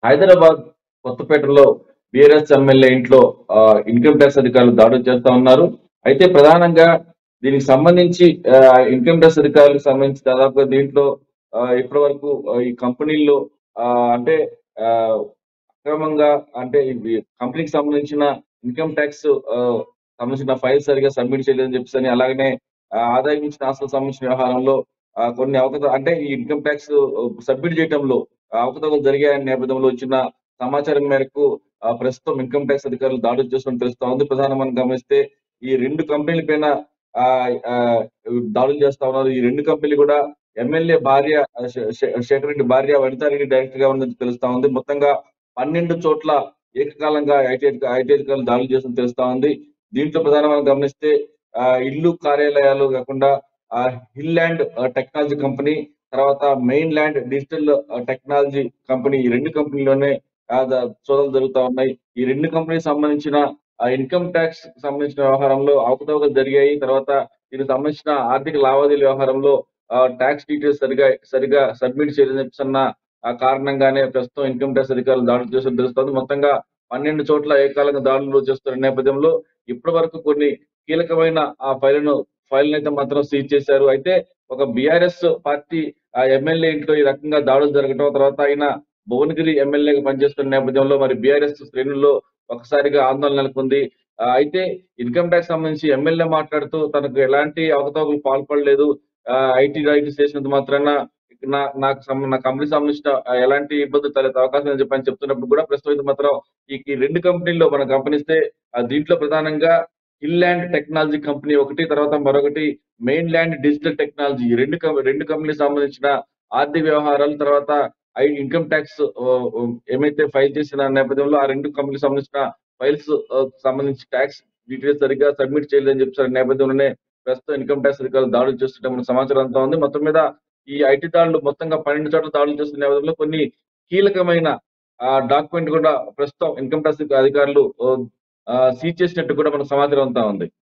హైదరాబాద్ కొత్తపేటలో BRS MLA ఇంట్లో ఆ, ఇన్కమ్ ట్యాక్స్ అధికారులు దాడులు చేస్తా ఉన్నారు అయితే ప్రధానంగా దీనికి సంబంధించి ఆ, ఇన్కమ్ ట్యాక్స్ అధికారులకు సంబంధించి దాదాపుగా దీంట్లో ఆ, ఇప్పటి వరకు ఆ, ఈ కంపెనీల్లో ఆ, అంటే ఆ, అక్రమంగా అంటే ఇవి కంపెనీకి సంబంధించిన ఇన్కమ్ ట్యాక్స్ సంబంధించిన ఫైల్ సరిగా సబ్మిట్ చేయలేదని చెప్పేసి అని అలాగనే ఆ, ఆదాయం ఇచ్చిన ఆస్తులకు సంబంధించిన వ్యవహారంలో ఆ, కొన్ని అవకత అంటే ఈ ఇన్కమ్ ట్యాక్స్ సబ్మిట్ చేయడంలో అవకతవకలు జరిగాయనే నేపథ్యంలో వచ్చిన సమాచారం మేరకు ఆ, ప్రస్తుతం ఇన్కమ్ ట్యాక్స్ అధికారులు దాడులు చేస్తున్నట్టు తెలుస్తా ఉంది ప్రధానం మనం గమనిస్తే ఈ రెండు కంపెనీల పైన ఆ, ఆ, దాడులు చేస్తా ఉన్నారు ఈ రెండు కంపెనీలు కూడా ఎమ్మెల్యే భార్య ఆ, శే- శే- శేఖర్ రెడ్డి భార్య వనితారెడ్డి డైరెక్టర్ గా ఉన్నది తెలుస్తా ఉంది మొత్తంగా పన్నెండు చోట్ల ఏకకాలంగా ఐటీ అధిక- ఐటీ అధికారులు దాడులు చేస్తున్నట్టు తెలుస్తా ఉంది దీంట్లో ప్రధానంగా గమనిస్తే ఆ, ఇల్లు కార్యాలయాలు కాకుండా హిల్ ల్యాండ్ టెక్నాలజీ కంపెనీ తర్వాత main land digital technology company ఈ రెండు కంపెనీలోనే ఆ, ద- సోదాలు జరుగుతా ఉన్నాయి ఈ రెండు కంపెనీకి సంబంధించిన ఆ ఇన్కమ్ ట్యాక్స్ సంబంధించిన వ్యవహారంలో అవకతవకలు జరిగాయి తర్వాత దీనికి సంబంధించిన ఆర్థిక లావాదేవీల వ్యవహారంలో ట్యాక్స్ డీటెయిల్స్ సరిగా సరిగా సబ్మిట్ చేయలేదన్న ఆ కారణంగానే ప్రస్తుతం ఇన్కమ్ ట్యాక్స్ అధికారులు దాడులు చేస్తున్న తెలుస్తోంది మొత్తంగా పన్నెండు చోట్ల ఏకాలంగా దాడులు చేస్తున్న నేపథ్యంలో ఇప్పటి వరకు కొన్ని కీలకమైన ఆ ఫైళ్లను ఫైల్ అయితే మాత్రం సీజ్ చేశారు అయితే ఒక బీఆర్ఎస్ పార్టీ ఆ ఎమ్మెల్యే ఇంట్లో ఈ రకంగా దాడులు జరగడం తర్వాత ఆయన భువనగిరి ఎమ్మెల్యేగా పనిచేస్తున్న నేపథ్యంలో మరి బీఆర్ఎస్ శ్రేణుల్లో ఒకసారిగా ఆందోళన నెలకొంది ఆ, అయితే ఇన్కమ్ ట్యాక్స్ సంబంధించి ఎమ్మెల్యే మాట్లాడుతూ తనకు ఎలాంటి అవకతవకలు పాల్పడలేదు ఐటీ ఐటీ చేసినంత మాత్రాన నా నాకు సంబ- నా కంపెనీ సంబంధించిన ఆ, ఎలాంటి ఇబ్బందులు తలెత్తే అవకాశం లేదని చెప్పని చెప్తున్నప్పుడు కూడా ప్రస్తుతం అయితే మాత్రం ఈ ఈ రెండు కంపెనీల్లో మనం గమనిస్తే ఆ, దీంట్లో ప్రధానంగా హిల్ ల్యాండ్ టెక్నాలజీ కంపెనీ ఒకటి తర్వాత మరొకటి మెయిన్ ల్యాండ్ డిజిటల్ టెక్నాలజీ ఈ రెండు కం- రెండు కంపెనీలకు సంబంధించిన ఆర్థిక వ్యవహారాలు తర్వాత ఐ ఇన్కమ్ ట్యాక్స్ ఏమైతే ఫైల్ చేసిన నేపథ్యంలో ఆ రెండు కంపెనీలకు సంబంధించిన ఫైల్స్ సంబంధించి ట్యాక్స్ డీటెయిల్స్ సరిగ్గా సబ్మిట్ చేయలేదని చెప్పిన నేపథ్యంలోనే ప్రస్తుతం ఇన్కమ్ ట్యాక్స్ అధికారులు దాడులు చేస్తున్న సమాచారం అంతా ఉంది మొత్తం మీద ఈ ఐటీ దాడులు మొత్తంగా పన్నెండు చోట్ల దాడులు చేస్తున్న నేపథ్యంలో కొన్ని కీలకమైన డాక్యుమెంట్ కూడా ప్రస్తుతం ఇన్కమ్ ట్యాక్స్ అధికారులు సీజ్ చేసినట్టు కూడా మనకు సమాచారం అంతా ఉంది